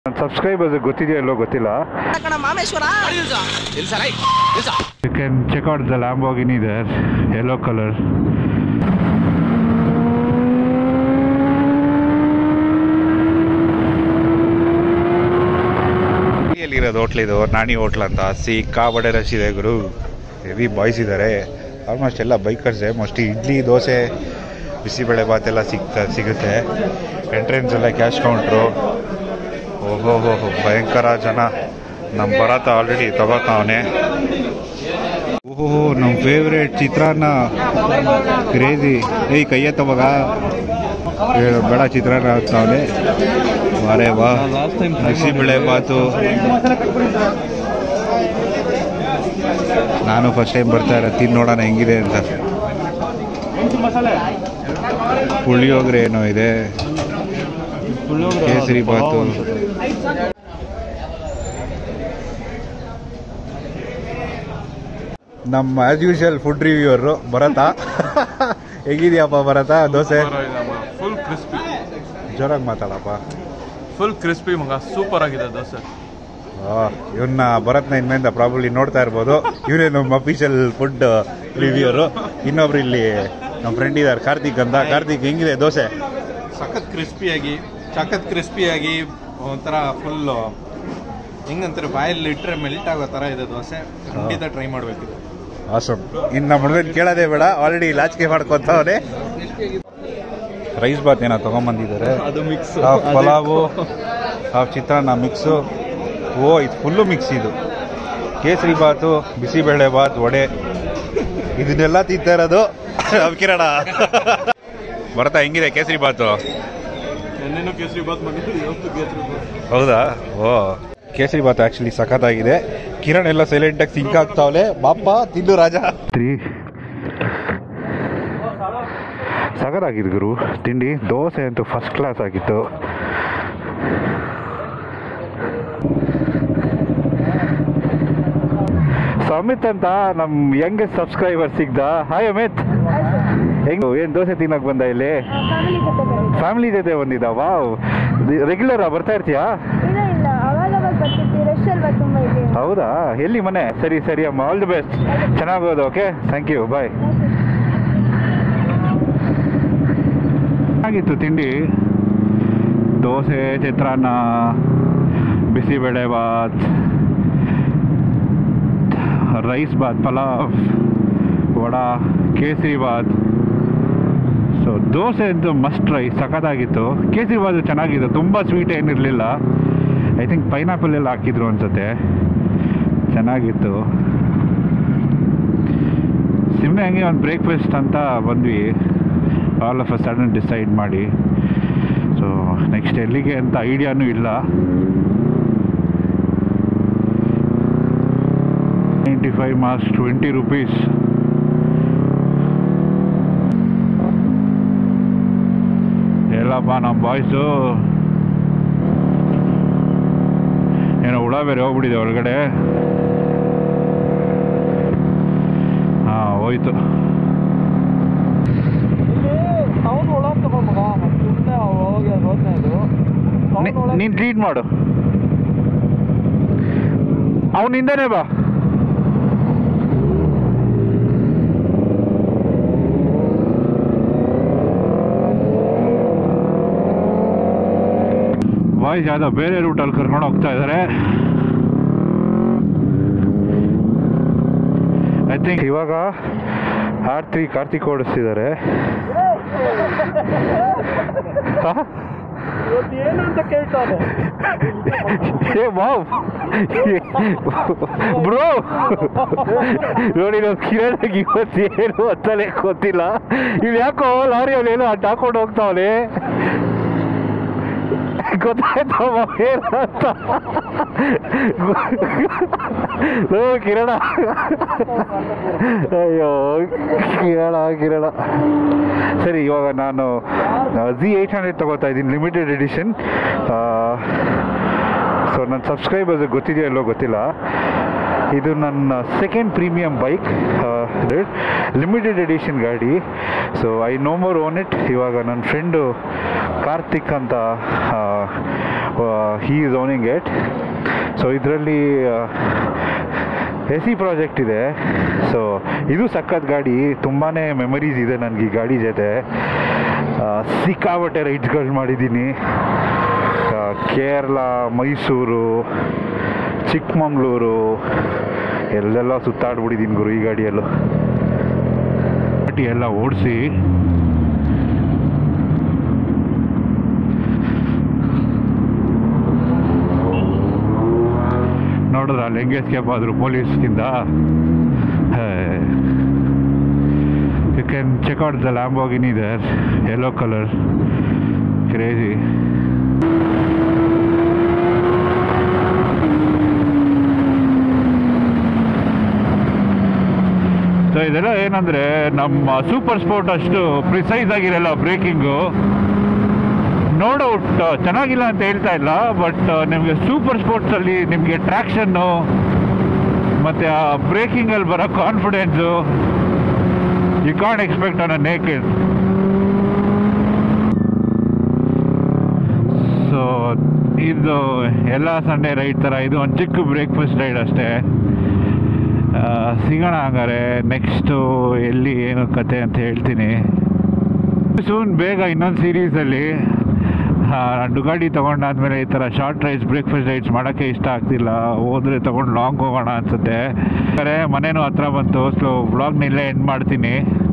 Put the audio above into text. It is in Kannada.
ನನ್ನ ಸಬ್ಸ್ಕ್ರೈಬರ್ಸ್ ಗೊತ್ತಿದೆಯೋ ಇಲ್ಲೋ ಗೊತ್ತಿಲ್ಲ ಕಣ ಮಾಮೇಶ್ವರ you can check out the Lamborghini there yellow colour ಇರೋದು ಹೋಟ್ಲ್ ಇದು ನಾಣಿ ಹೋಟ್ಲ್ ಅಂತ ಸಿಕ್ಕಾಬಡೆ ರಶ್ ಇದೆ ಗುರು ಹೆವಿ ಬಾಯ್ಸ್ ಇದ್ದಾರೆ ಆಲ್ಮೋಸ್ಟ್ ಎಲ್ಲ ಬೈಕರ್ಸೇ ಮೋಸ್ಟ್ಲಿ ಇಡ್ಲಿ ದೋಸೆ ಬಿಸಿಬೇಳೆ ಬಾತ್ ಎಲ್ಲ ಸಿಗ್ತಾ ಸಿಗುತ್ತೆ ಎಂಟ್ರೆನ್ಸ್ ಎಲ್ಲ ಕ್ಯಾಶ್ ಕೌಂಟ್ರು ಓಹೋ ಹೋ ಹೋ ಭಯಂಕರ ಜನ ನಮ್ಮ ಭರತ ಆಲ್ರೆಡಿ ತಗೋತಾವನೆ ಓಹೋ ನಮ್ಮ ಫೇವ್ರೇಟ್ ಚಿತ್ರಾನ್ನ ಕ್ರೇಜಿ ಏಯ್ ಕೈಯ ತವಾಗ ಬೇಡ ಚಿತ್ರಾನ್ನ ಆಗ್ತಾವನೆ ವಾರೇ ವಾ ಬಿಸಿಬೇಳೆ ಬಾತು ನಾನು ಫಸ್ಟ್ ಟೈಮ್ ಬರ್ತಾ ಇರೋ ತಿಂದು ನೋಡೋಣ ಹೆಂಗಿದೆ ಅಂತ ಪುಳಿಯೋಗರೆ ಏನೋ ಇದೆ ಕೇಸರಿ ಬಾತು ನಮ್ಮ as usual food reviewer Bharath ಹೇಗಿದೆಯಪ್ಪ ಭರತ ದೋಸೆ ಫುಲ್ ಕ್ರಿಸ್ಪಿ ಜೋರಾಗಿ ಮಾತಾಡಪ್ಪ ಫುಲ್ ಕ್ರಿಸ್ಪಿ ಮಗ ಸೂಪರ್ ಆಗಿದೆ ದೋಸೆ ಇವನ್ನ ಭರತ್ನ ಇನ್ಮೇಲಿಂದ ಪ್ರಾಬಬ್ಲಿ ನೋಡ್ತಾ ಇರ್ಬೋದು ಇವರೇ ನಮ್ಮ ಅಫಿಷಿಯಲ್ ಫುಡ್ ರಿವ್ಯೂರು ಇನ್ನೊಬ್ರು ಇಲ್ಲಿ ನಮ್ಮ ಫ್ರೆಂಡ್ ಇದ್ದಾರೆ ಕಾರ್ತಿಕ್ ಅಂತ ಕಾರ್ತಿಕ್ ಹೆಂಗಿದೆ ದೋಸೆ ಸಖತ್ ಕ್ರಿಸ್ಪಿಯಾಗಿ ಸಖತ್ ಕ್ರಿಸ್ಪಿಯಾಗಿ ಒಂಥರ ಫುಲ್ ಹೆಂಗಂತಾರೆ ಬಾಯಲ್ಲಿ ಇಟ್ಟರೆ ಮೆಲ್ಟ್ ಆಗೋ ಥರ ಇದೆ ದೋಸೆ ಖಂಡಿತ ಟ್ರೈ ಮಾಡಬೇಕಿದೆ ಆಸಮ್ ಇನ್ನು ನಮ್ಮ ಹುಡುಗನ್ ಕೇಳೋದೇ ಬೇಡ ಆಲ್ರೆಡಿ ಲಾಚಿಕೆ ಮಾಡ್ಕೊತಾವನೆ ರೈಸ್ ಬಾತ್ ಏನೋ ತಗೊಂಬಂದಿದ್ದಾರೆ ಅದು mix half pulao half chitranna mix ಓ ಇದು ಫುಲ್ಲು ಮಿಕ್ಸ್ ಇದು ಕೇಸರಿ ಬಾತು ಬಿಸಿಬೇಳೆ ಬಾತ್ ವಡೆ ಇದನ್ನೆಲ್ಲ ತಿಂತಾ ಇರೋದು ನಮ್ಮ ಕಿರಣ ಬರ್ತಾ ಹೆಂಗಿದೆ ಕೇಸರಿ ಬಾತು ನೆನ್ನೆನೂ ಕೇಸರಿ ಬಾತ್ ಮಾಡಿದ್ರು ಇವತ್ತು ಕೇಸರಿ ಬಾತ್ ಹೌದಾ ಓ ಕೇಸರಿ ಬಾತ್ ಆಕ್ಚುಲಿ ಸಖತ್ತಾಗಿದೆ ಕಿರಣ್ ಎಲ್ಲ ಸೈಲೆಂಟಾಗಿ ಸಿಂಕ್ ಆಗ್ತಾವಲೆ ಬಾಪ ತಿಂದು ರಾಜ ತ್ರೀ ಸಗದಾಗಿದ್ದು ಗುರು ತಿಂಡಿ ದೋಸೆ ಅಂತೂ ಫಸ್ಟ್ ಕ್ಲಾಸ್ ಆಗಿತ್ತು ಸೊ ಅಮಿತ್ ಅಂತ ನಮ್ಮ ಯಂಗೆಸ್ಟ್ ಸಬ್ಸ್ಕ್ರೈಬರ್ ಸಿಗ್ದ ಹಾಯ್ ಅಮಿತ್ ಹೆಂಗ್ ಏನು ದೋಸೆ ತಿನ್ನಕ್ ಬಂದ ಇಲ್ಲಿ ಫ್ಯಾಮಿಲಿ ಜೊತೆ ಬಂದಿದ್ದ ವಾವ್ ರೆಗ್ಯುಲರ್ ಬರ್ತಾ ಇರ್ತೀಯಾ ಇಲ್ಲ ಇಲ್ಲ ಅವಾಗ ಅವಾಗ ಬರ್ತಿರ್ತೀವಿ ರಶ್ ಅಲ್ವಾ ತುಂಬ ಇಲ್ಲಿ ಹೌದಾ ಎಲ್ಲಿ ಮನೆ ಸರಿ ಸರಿ ಅಮ್ಮ ಆಲ್ ದಿ ಬೆಸ್ಟ್ ಚೆನ್ನಾಗೋದು ಓಕೆ ಥ್ಯಾಂಕ್ ಯು ಬಾಯ್ ಚೆನ್ನಾಗಿತ್ತು ತಿಂಡಿ ದೋಸೆ ಚಿತ್ರಾನ್ನ ಬಿಸಿಬೇಳೆ ಬಾತ್ ರೈಸ್ ಬಾತ್ ಪಲಾವ್ ವಡಾ ಕೇಸರಿ ಬಾತ್ ಸೊ ದೋಸೆ ಅಂತೂ ಮಸ್ಟ್ ಟ್ರೈ ಸಖತ್ತಾಗಿತ್ತು ಕೇಸರಿ ಬಾತ್ ಚೆನ್ನಾಗಿತ್ತು ತುಂಬ ಸ್ವೀಟ್ ಏನಿರಲಿಲ್ಲ ಐ ಥಿಂಕ್ ಪೈನಾಪಲ್ ಎಲ್ಲ ಹಾಕಿದ್ರು ಅನ್ಸುತ್ತೆ ಚೆನ್ನಾಗಿತ್ತು ಸುಮ್ಮನೆ ಹಂಗೆ ಒಂದು ಬ್ರೇಕ್ಫಾಸ್ಟ್ ಅಂತ ಬಂದ್ವಿ all of a sudden decide ಮಾಡಿ ಸೊ ನೆಕ್ಸ್ಟ್ ಎಲ್ಲಿಗೆ ಅಂತ ಐಡಿಯಾನೂ ಇಲ್ಲ ninety five marks twenty rupees ಎಲ್ಲಪ್ಪ ನಮ್ಮ ಬಾಯ್ಸು ಏನೋ ಹುಳ ಬೇರೆ ಹೋಗ್ಬಿಟ್ಟಿದೆ ಒಳಗಡೆ ಹಾಂ ಹೋಯ್ತು ಟೌನ್ ಒಳಗೆ ತಗೋ ಮಗ ಸುಮ್ಮನೆ ಹೋಗಿ ಹೋಗ್ತಾ ಇದ್ರು ನೀನು ಲೀಡ್ ಮಾಡು ಅವನಿಂದನೇ ಬಾ ಬಾಯ್ಸ್ ಯಾವುದೋ ಬೇರೆ ರೂಟಲ್ಲಿ ಕರ್ಕೊಂಡು ಹೋಗ್ತಾ ಇದ್ದಾರೆ ಐ ಥಿಂಕ್ ಇವಾಗ ಆರ್ ತ್ರೀ ಕಾರ್ತಿಕ್ ಓಡಿಸ್ತಿದ್ದಾರೆ ಏನು ಅಂತ ಕೇಳ್ತಾನೆ ಏ ವಾವ್ ಬ್ರೋ ನೋಡಿ ನಾವು ಕಿರಣಾಗಿ ಇವತ್ತೇನು ಅಂತಲೇ ಗೊತ್ತಿಲ್ಲ ಇಲ್ಲಿ ಯಾಕೋ ಲಾರಿಯಲ್ಲಿ ಏನೋ ಅಡ್ಡ ಹಾಕೊಂಡು ಹೋಗ್ತಾವನೆ ಗೊತ್ತಾಯ್ತವ ಏನಂತ ಓ ಕಿರಣ ಅಯ್ಯೋ ಕಿರಣ ಕಿರಣ ಸರಿ ಇವಾಗ ನಾನು ಜಿ ಏಯ್ಟ್ ಹಂಡ್ರೆಡ್ ತಗೋತಾ ಇದ್ದೀನಿ ಲಿಮಿಟೆಡ್ ಎಡಿಷನ್ ಸೊ ನನ್ನ ಸಬ್ಸ್ಕ್ರೈಬರ್ಸ್ ಗೊತ್ತಿದೆಯೋ ಇಲ್ಲೋ ಗೊತ್ತಿಲ್ಲ ಇದು ನನ್ನ second premium bike limited edition ಗಾಡಿ so I no more own it ಇವಾಗ ನನ್ನ ಫ್ರೆಂಡು ಕಾರ್ತಿಕ್ ಅಂತ he is owning it so ಇದರಲ್ಲಿ ಎ ಸಿ ಪ್ರಾಜೆಕ್ಟ್ ಇದೆ ಸೊ ಇದು ಸಖತ್ ಗಾಡಿ ತುಂಬಾ ಮೆಮರೀಸ್ ಇದೆ ನನಗೆ ಈ ಗಾಡಿ ಜೊತೆ ಆ, ಸಿಕ್ಕಾಪಟ್ಟೆ ರೈಡ್ಸ್ಗಳು ಮಾಡಿದ್ದೀನಿ ಆ, ಕೇರಳ ಮೈಸೂರು ಚಿಕ್ಕಮಂಗ್ಳೂರು ಎಲ್ಲೆಲ್ಲ ಸುತ್ತಾಡ್ಬಿಟ್ಟಿದ್ದೀನಿ ಗುರು ಈ ಗಾಡಿಯಲ್ಲೂ ಗಾಡಿ ಎಲ್ಲ ಓಡಿಸಿ ನೋಡಿದ್ರ ಅಲ್ಲಿ ಹೆಂಗೆ ಎಸ್ಕೇಪ್ ಆದರು ಪೊಲೀಸ್ಗಿಂದ you can check out the Lamborghini there yellow colour crazy so ಇದೆಲ್ಲ ಏನಂದ್ರೆ ನಮ್ಮ ಸೂಪರ್ ಸ್ಪೋರ್ಟ್ ಅಷ್ಟು ಪ್ರಿಸೈಸ್ ಆಗಿರಲ್ಲ ಬ್ರೇಕಿಂಗು ನೋ ಡೌಟ್ ಚೆನ್ನಾಗಿಲ್ಲ ಅಂತ ಹೇಳ್ತಾ ಇಲ್ಲ ಬಟ್ ನಿಮಗೆ ಸೂಪರ್ ಸ್ಪೋರ್ಟ್ಸಲ್ಲಿ ನಿಮಗೆ ಟ್ರ್ಯಾಕ್ಷನ್ನು ಮತ್ತು ಆ ಬ್ರೇಕಿಂಗಲ್ಲಿ ಬರೋ confidence you can't expect on a naked so ಇದು ಎಲ್ಲ ಸಂಡೇ ರೈಡ್ ಥರ ಇದು ಒಂದು ಚಿಕ್ಕ ಬ್ರೇಕ್ಫಾಸ್ಟ್ ರೈಡ್ ಅಷ್ಟೇ ಆ, ಸಿಗೋಣ ಹಂಗಾರೆ ನೆಕ್ಸ್ಟು ಎಲ್ಲಿ ಏನು ಕತೆ ಅಂತ ಹೇಳ್ತೀನಿ ಸೂನ್ ಬೇಗ ಇನ್ನೊಂದು ಸೀರೀಸಲ್ಲಿ ಡುಗಾಡಿ ತೊಗೊಂಡಾದ್ಮೇಲೆ ಈ ಥರ ಶಾರ್ಟ್ ರೈಡ್ಸ್ ಬ್ರೇಕ್ಫಾಸ್ಟ್ ರೈಡ್ಸ್ ಮಾಡೋಕ್ಕೆ ಇಷ್ಟ ಆಗ್ತಿಲ್ಲ ಹೋದ್ರೆ ತೊಗೊಂಡು ಲಾಂಗ್ ಹೋಗೋಣ ಅನ್ಸುತ್ತೆ ಮನೇನೂ ಹತ್ರ ಬಂತು ಸೊ ವ್ಲಾಗ್ನ ಇಲ್ಲೇ ಎಂಡ್ ಮಾಡ್ತೀನಿ